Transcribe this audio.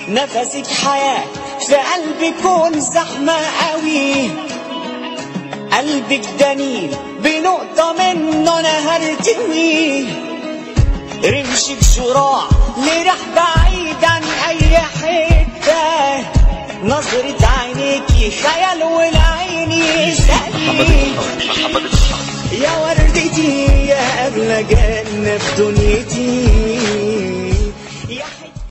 نفسك حياة في قلبي كون زحمة قوي قلبك دنيل بنقطة منه انا هرتوي رمشك شراع لرح بعيد عن اي حتة نظرة عينيكي خيال والعين يسألني يا وردتي يا أغلى جنة في دنيتي